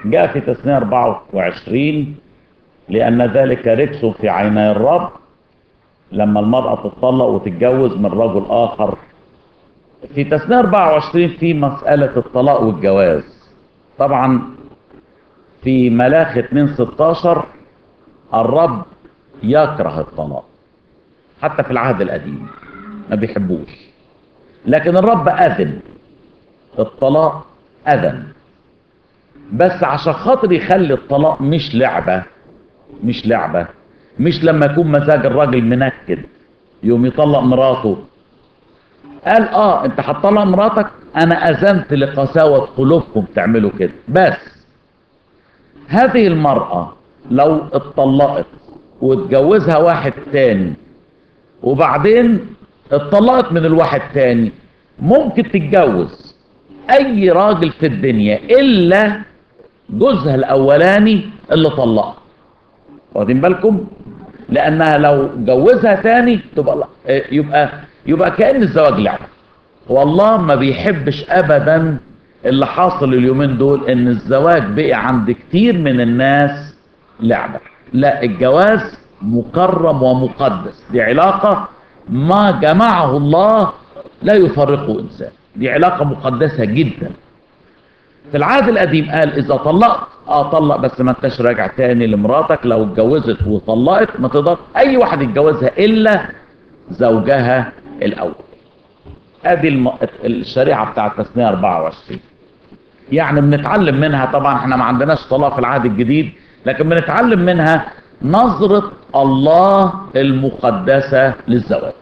جاء في تثنية 24 لأن ذلك ركس في عيني الرب لما المرأة تتطلق وتتجوز من رجل آخر في تثنية 24 في مسألة الطلاق والجواز طبعا في ملاخ 2 16 الرب يكره الطلاق حتى في العهد القديم ما بيحبوش لكن الرب أذن الطلاق أذن بس عشان خاطر يخلي الطلاق مش لعبة مش لعبة مش لما يكون مزاج الراجل منكد يوم يطلق مراته قال اه انت هتطلق مراتك انا اذنت لقساوة قلوبكم تعملوا كده بس هذه المرأة لو اتطلقت واتجوزها واحد تاني وبعدين اتطلقت من الواحد تاني ممكن تتجوز اي راجل في الدنيا الا جوزها الاولاني اللي طلقها واخدين بالكم لانها لو جوزها تاني تبقى يبقى يبقى كان الزواج لعبه والله ما بيحبش ابدا اللي حاصل اليومين دول ان الزواج بقي عند كتير من الناس لعبه لا الجواز مكرم ومقدس دي علاقه ما جمعه الله لا يفرقه انسان دي علاقه مقدسه جدا في العهد القديم قال اذا طلقت اه طلق بس ما انتش راجع تاني لمراتك لو اتجوزت وطلقت ما تقدر اي واحد يتجوزها الا زوجها الاول ادي الم... الشريعه بتاعت تثنيه 24 يعني بنتعلم منها طبعا احنا ما عندناش طلاق في العهد الجديد لكن بنتعلم منها نظره الله المقدسه للزواج